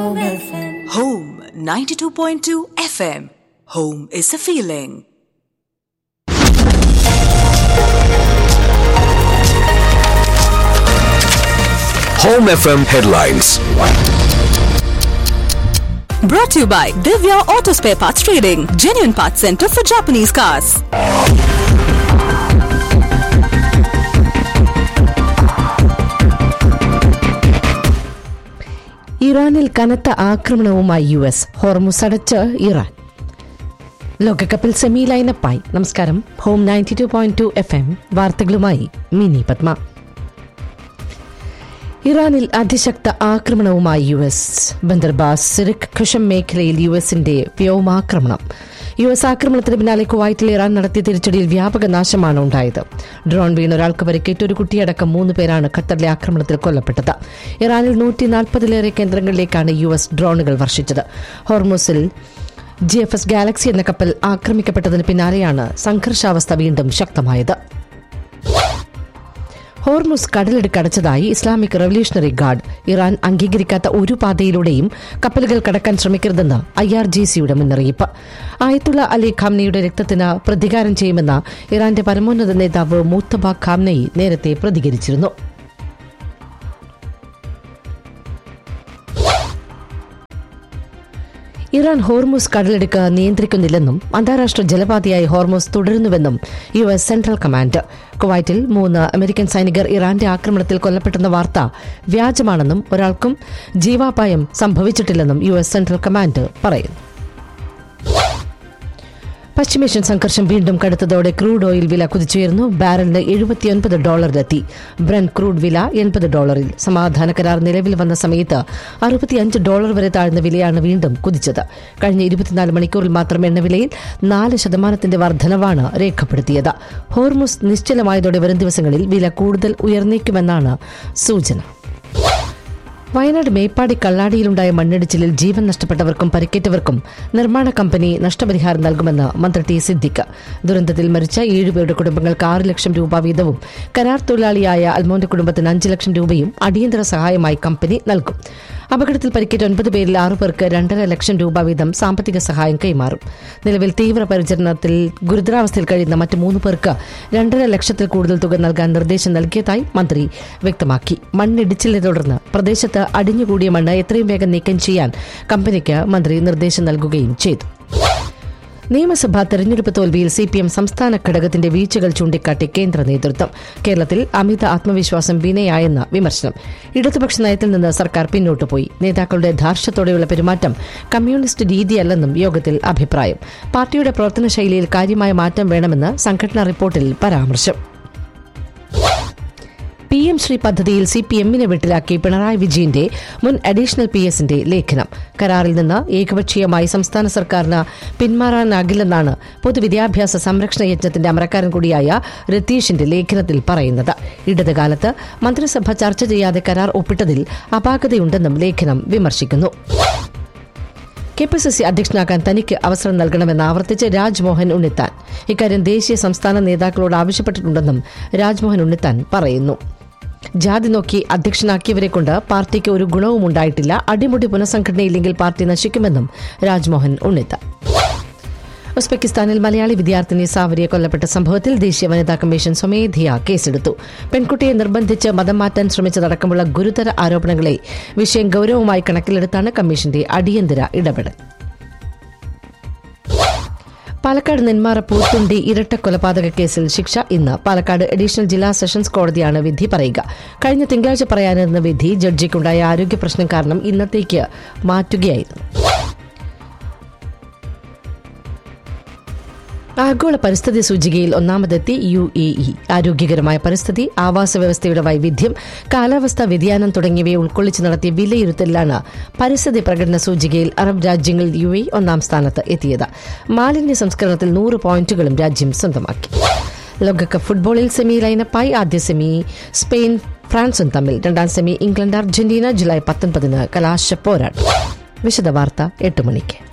Home 92.2 FM. Home is a feeling. Home FM headlines. Brought to you by Divya Auto Spare Parts Trading, genuine parts center for Japanese cars. ഇറാനിൽ കനത്ത ആക്രമണവുമായി U S Hormuz അടച്ച് Iran ലോകകപ്പിൽ semi ലൈനപ്പായി നമസ്കാരം home ninety two point two F M വാർത്തകളുമായി മിനി പത്മ ഇറാനിൽ അതിശക്ത ആക്രമണവുമായി U S Bandar Abbas Sirik Qeshm മേഖലയിൽ യു എസിന്റെ വ്യോമാക്രമണം യു എസ് ആക്രമണത്തിന് പിന്നാലെ കുവൈറ്റിൽ ഇറാൻ നടത്തിയ തിരിച്ചടിയിൽ വ്യാപക നാശമാണ് ഉണ്ടായത് ഡ്രോൺ വീണ് ഒരാൾക്ക് പരിക്കേറ്റ ഒരു കുട്ടിയടക്കം മൂന്ന് പേരാണ് ഖത്തറിലെ ആക്രമണത്തിൽ കൊല്ലപ്പെട്ടത് ഇറാനിൽ നൂറ്റി നാൽപ്പതിലേറെ കേന്ദ്രങ്ങളിലേക്കാണ് യു എസ് ഡ്രോണുകൾ വർഷിച്ചത് ഹോർമോസിൽ ജി എഫ് എസ് ഗാലക്സി എന്ന കപ്പൽ ആക്രമിക്കപ്പെട്ടതിന് പിന്നാലെയാണ് സംഘർഷാവസ്ഥ വീണ്ടും ശക്തമായത് ഹോർമുസ് കടലിടുക്ക് അടച്ചതായി ഇസ്ലാമിക് റവല്യൂഷണറി ഗാർഡ് ഇറാൻ അംഗീകരിക്കാത്ത ഒരു പാതയിലൂടെയും കപ്പലുകൾ കടക്കാൻ ശ്രമിക്കരുതെന്ന് ഐ ആർ ജി സിയുടെ മുന്നറിയിപ്പ് ആയത്തുള്ള അലി ഖാംനയുടെ രക്തത്തിന് പ്രതികാരം ചെയ്യുമെന്ന ഇറാന്റെ പരമോന്നത നേതാവ് മൂത്തബ ഖാംനയി നേരത്തെ പ്രതികരിച്ചിരുന്നു ഇറാൻ ഹോർമൂസ് കടലെടുക്ക് നിയന്ത്രിക്കുന്നില്ലെന്നും അന്താരാഷ്ട്ര ജലപാതയായി ഹോർമൂസ് തുടരുന്നുവെന്നും യു എസ് സെൻട്രൽ കമാൻഡ് കുവൈറ്റിൽ മൂന്ന് അമേരിക്കൻ സൈനികർ ഇറാന്റെ ആക്രമണത്തിൽ കൊല്ലപ്പെട്ടെന്ന വാർത്ത വ്യാജമാണെന്നും ഒരാൾക്കും ജീവാപായം സംഭവിച്ചിട്ടില്ലെന്നും യു എസ് സെൻട്രൽ കമാൻഡ് പറയുന്നു പശ്ചിമേഷ്യൻ സംഘർഷം വീണ്ടും കടുത്തതോടെ ക്രൂഡ് ഓയിൽ വില കുതിച്ചുയർന്നു ബാരലിന് എഴുപത്തിയൊൻപത് ഡോളറിലെത്തി ബ്രൻ ക്രൂഡ് വില എൺപത് ഡോളറിൽ സമാധാന കരാർ നിലവിൽ വന്ന സമയത്ത് അറുപത്തിയഞ്ച് ഡോളർ വരെ താഴ്ന്ന വിലയാണ് വീണ്ടും കുതിച്ചത് കഴിഞ്ഞ ഇരുപത്തിനാല് മണിക്കൂറിൽ മാത്രം എണ്ണവിലയിൽ നാല് ശതമാനത്തിന്റെ വർധനവാണ് രേഖപ്പെടുത്തിയത് ഹോർമുസ് നിശ്ചലമായതോടെ വരും ദിവസങ്ങളിൽ വില കൂടുതൽ ഉയർന്നേക്കുമെന്നാണ് സൂചന വയനാട് മേപ്പാടി കള്ളാടിയിലുണ്ടായ മണ്ണിടിച്ചിലിൽ ജീവൻ നഷ്ടപ്പെട്ടവർക്കും പരിക്കേറ്റവർക്കും നിർമ്മാണ കമ്പനി നഷ്ടപരിഹാരം നൽകുമെന്ന് മന്ത്രി ടി സിദ്ദിഖ് ദുരന്തത്തിൽ മരിച്ച ഏഴുപേരുടെ കുടുംബങ്ങൾക്ക് ആറ് ലക്ഷം രൂപ വീതവും കരാർ തൊഴിലാളിയായ അൽമോന്റെ കുടുംബത്തിന് അഞ്ച് ലക്ഷം രൂപയും അടിയന്തര സഹായമായി കമ്പനി നൽകും അപകടത്തിൽ പരിക്കേറ്റ ഒൻപത് പേരിൽ ആറു പേർക്ക് രണ്ടര ലക്ഷം രൂപ വീതം സാമ്പത്തിക സഹായം കൈമാറും നിലവിൽ തീവ്ര പരിചരണത്തിൽ ഗുരുതരാവസ്ഥയിൽ കഴിയുന്ന മറ്റ് മൂന്ന് പേർക്ക് രണ്ടര ലക്ഷത്തിൽ കൂടുതൽ തുക നൽകാൻ നിർദ്ദേശം നൽകിയതായി മന്ത്രി വ്യക്തമാക്കി മണ്ണിടിച്ചിലിനെ തുടർന്ന് പ്രദേശത്ത് അടിഞ്ഞുകൂടിയ മണ്ണ് എത്രയും വേഗം നീക്കം ചെയ്യാൻ കമ്പനിക്ക് മന്ത്രി നിർദ്ദേശം നൽകുകയും ചെയ്തു നിയമസഭാ തെരഞ്ഞെടുപ്പ് തോൽവിയിൽ സി പി എം സംസ്ഥാന ഘടകത്തിന്റെ വീഴ്ചകൾ ചൂണ്ടിക്കാട്ടി കേന്ദ്ര നേതൃത്വം കേരളത്തിൽ അമിത ആത്മവിശ്വാസം വിനയായെന്ന വിമർശനം ഇടതുപക്ഷ നയത്തിൽ നിന്ന് സർക്കാർ പിന്നോട്ടു പോയി നേതാക്കളുടെ ധാർഷ്ട്യത്തോടെയുള്ള പെരുമാറ്റം കമ്മ്യൂണിസ്റ്റ് രീതിയല്ലെന്നും യോഗത്തിൽ അഭിപ്രായം പാർട്ടിയുടെ പ്രവർത്തന ശൈലിയിൽ കാര്യമായ മാറ്റം വേണമെന്ന് സംഘടനാ റിപ്പോർട്ടിൽ പരാമർശം പി എം ശ്രീ പദ്ധതിയിൽ സി പി എമ്മിനെ വെട്ടിലാക്കി പിണറായി വിജയന്റെ മുൻ അഡീഷണൽ പി എസിന്റെ ലേഖനം കരാറിൽ നിന്ന് ഏകപക്ഷീയമായി സംസ്ഥാന സർക്കാരിന് പിന്മാറാനാകില്ലെന്നാണ് പൊതുവിദ്യാഭ്യാസ സംരക്ഷണ യജ്ഞത്തിന്റെ അമരക്കാരൻ കൂടിയായ രതീഷിന്റെ ലേഖനത്തിൽ പറയുന്നത് ഇടതുകാലത്ത് മന്ത്രിസഭ ചർച്ച ചെയ്യാതെ കരാർ ഒപ്പിട്ടതിൽ അപാകതയുണ്ടെന്നും ലേഖനം വിമർശിക്കുന്നു കെ പി സി സി അധ്യക്ഷനാകാൻ തനിക്ക് അവസരം നൽകണമെന്ന് ആവർത്തിച്ച് രാജ്മോഹൻ ഉണ്ണിത്താൻ ഇക്കാര്യം ദേശീയ സംസ്ഥാന നേതാക്കളോട് ആവശ്യപ്പെട്ടിട്ടുണ്ടെന്നും രാജ്മോഹൻ ഉണ്ണിത്താൻ പറയുന്നു ജാതി നോക്കി അധ്യക്ഷനാക്കിയവരെ കൊണ്ട് പാർട്ടിക്ക് ഒരു ഗുണവും ഉണ്ടായിട്ടില്ല അടിമുടി പുനഃസംഘടനയില്ലെങ്കിൽ പാർട്ടി നശിക്കുമെന്നും രാജ്മോഹൻ ഉണ്ണിത്താൻ ഉസ്ബെക്കിസ്ഥാനിൽ മലയാളി വിദ്യാർത്ഥിനി സാവരിയെ കൊല്ലപ്പെട്ട സംഭവത്തിൽ ദേശീയ വനിതാ കമ്മീഷൻ സ്വമേധയാ കേസെടുത്തു പെൺകുട്ടിയെ നിർബന്ധിച്ച് മതം മാറ്റാൻ ശ്രമിച്ചതടക്കമുള്ള ഗുരുതര ആരോപണങ്ങളെ വിഷയം ഗൌരവമായി കണക്കിലെടുത്താണ് കമ്മീഷന്റെ അടിയന്തര ഇടപെടൽ പാലക്കാട് നെന്മാറ പൂത്തുണ്ടി ഇരട്ട കൊലപാതക കേസിൽ ശിക്ഷ ഇന്ന് പാലക്കാട് അഡീഷണൽ ജില്ലാ സെഷൻസ് കോടതിയാണ് വിധി പറയുക കഴിഞ്ഞ തിങ്കളാഴ്ച പറയാനിരുന്ന വിധി ജഡ്ജിക്കുണ്ടായ ആരോഗ്യ പ്രശ്നം കാരണം ഇന്നത്തേക്ക് മാറ്റുകയായിരുന്നു ആഗോള പരിസ്ഥിതി സൂചികയിൽ ഒന്നാമതെത്തി യു എ ഇ ആരോഗ്യകരമായ പരിസ്ഥിതി ആവാസ വ്യവസ്ഥയുടെ വൈവിധ്യം കാലാവസ്ഥാ വ്യതിയാനം തുടങ്ങിയവയെ ഉൾക്കൊള്ളിച്ച് നടത്തിയ വിലയിരുത്തലിലാണ് പരിസ്ഥിതി പ്രകടന സൂചികയിൽ അറബ് രാജ്യങ്ങളിൽ യു എ ഒന്നാം സ്ഥാനത്ത് എത്തിയത് മാലിന്യ സംസ്കരണത്തിൽ നൂറ് പോയിന്റുകളും രാജ്യം സ്വന്തമാക്കി ലോകകപ്പ് ഫുട്ബോളിൽ സെമി ലൈനപ്പായി ആദ്യ സെമി സ്പെയിൻ ഫ്രാൻസും തമ്മിൽ രണ്ടാം സെമി ഇംഗ്ലണ്ട് അർജന്റീന ജൂലൈ പത്തൊൻപതിന് കലാശ പോരാട്ടം വിശദവാർത്ത എട്ട് മണിക്ക്